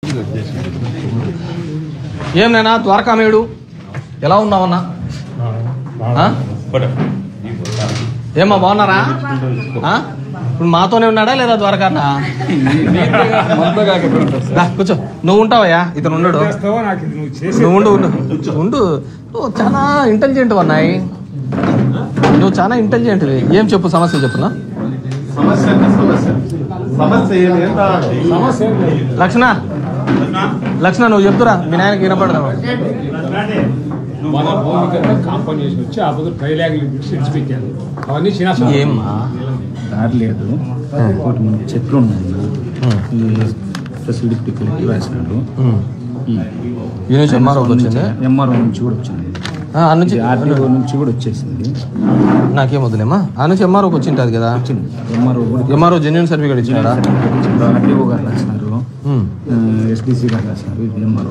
ఏం నేనా ద్వారకామేయుడు ఎలా ఉన్నావన్నా ఆ? ఏమ్మా బాగున్నారా ఆ? ఇప్పుడు మాతోనే ఉన్నాడా లేదా ద్వారకానా రా, కూర్చో నువ్వు ఉంటావయ్యా ఇతను ఉండడు నాకు ఇది నువ్వు చేసే నువ్వు ఉండు ఉండు ఉండు నువ్వు చాలా ఇంటెలిజెంట్ అన్నాయి నువ్వు చాలా ఇంటెలిజెంట్ ఏం చెప్పు సమస్య చెప్పునా సమస్య అంటే సమస్య సమస్య ఏమి ఎంత సమస్య ఏం లేదు. లక్షణ లక్షణ నువ్వు చెప్తురా మీ నాయనకి వినపడదా మన భూమి కింద కాంపౌండ్ చేసి వచ్చి ఆ పొద్దు ట్రై ల్యాగ్ ఇడిచిపెట్టాను అవన్నీ చిన్న ఏమ్మా దారి లేదు ఇంకోటి మనకి చెట్లు ఉన్నాయి ఉమ్. ఈ ఫెసిలిటీ కలిపి రాసినాడు ఉమ్. ఈ నుంచి ఎంఆర్ఓకి వచ్చింది ఎంఆర్ఓ నుంచి కూడా వచ్చింది ఆ, ఆ నుంచి ఆర్టీఓ నుంచి కూడా వచ్చేసింది నాకేం వదిలేమా ఆ నుంచి ఎంఆర్ఓకి వచ్చింటుంది కదా వచ్చింది ఎంఆర్ఓ కూడా ఎంఆర్ఓ జెన్యున్ సర్టిఫికేట్ ఇచ్చినాడా ఆర్టీఓ గారు రాసినారు ఉమ్. ఎస్డిసి గారు రాసినారు ఇది ఎంఆర్ఓ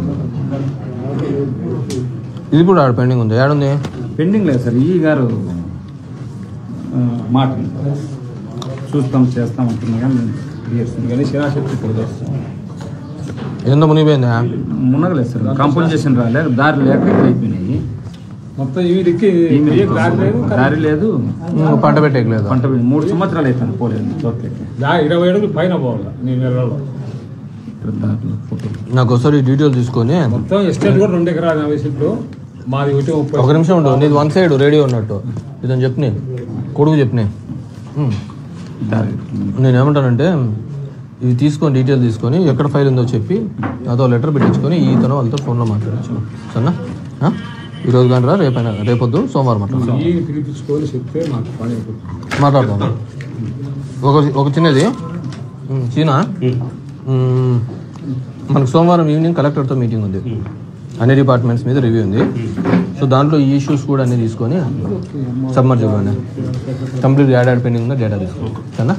ఇది కూడా ఆడ పెండింగ్ ఉంది ఏడుంది పెండింగ్ లేదు సార్ ఈ గారు ఆ, మాట వింటారు. చూస్తాం చేస్తాం అంటున్నా కానీ చేస్తుంది కానీ శిరాశక్తి ఇక్కడ వస్తుంది ఎంత మునిగిపోయిందా మునగలేదు సార్ కాంపోజిషన్ రాలే దారి లేక ఇట్లా అయిపోయినాయి మొత్తం వీడికి ఏమీ ఏం దారి లేదు దారి లేదు ఉమ్, పంట పెట్టేయలేదు పంట పోయింది. మూడు సంవత్సరాలు అవుతాను పోలేదు చోట్లకి దా- ఇరవై అడుగులు పైన పోవాలి నీ నెలలో ఇక్కడ దారిలో ఫోటోలు నాకు ఒకసారి డీటెయిల్ తీసుకొని మొత్తం ఎస్టేట్ కూడా రెండు ఎకరాల యాభై సెంట్లు మాది ఒకటి ముప్పై ఒక నిమిషం ఉండు నీది వన్ సైడ్ రేడియో ఉన్నట్టు ఇదని చెప్పిన కొడుకు చెప్పిన దారి నేను ఏమంటానంటే ఇవి తీసుకొని డీటెయిల్ తీసుకొని ఎక్కడ ఫైల్ ఉందో చెప్పి అదో లెటర్ పెట్టించుకొని ఈతను వాళ్ళతో ఫోన్లో మాట్లాడచ్చు సరేనా ఆ? ఈ రోజు కానీ రా రేపైనా రేపొద్దు సోమవారం మాట్లాడదాం ఈ పిలిపించుకొని చెప్తే మాకు పని అయిపోతుంది మాట్లాడదాం ఒక ఒక చిన్నది ఉమ్, చీనా ఉమ్, మనకు సోమవారం ఈవినింగ్ కలెక్టర్తో మీటింగ్ ఉంది అన్ని డిపార్ట్మెంట్స్ మీద రివ్యూ ఉంది సో దాంట్లో ఈ ఇష్యూస్ కూడా అన్ని తీసుకొని సబ్మర్జ్ కానీ కంప్లీట్ యాడ్ యాడ్ పెండింగ్ ఉందా డేటా తీసుకో సరేనా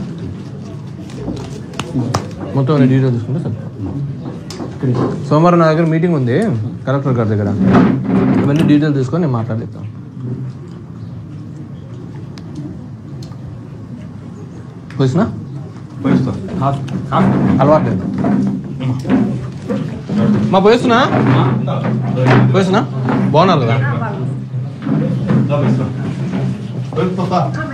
మొత్తం అన్ని డీటెయిల్ తీసుకుంటే సరే సోమవారం నా దగ్గర మీటింగ్ ఉంది కలెక్టర్ గారి దగ్గర ఇవన్నీ డీటెయిల్ తీసుకొని నేను మాట్లాడేస్తాను పోయినా అలవాటు లేదు మా పోయిస్తున్నా పోయిస్తున్నా బాగున్నారు కదా పోయిస్తా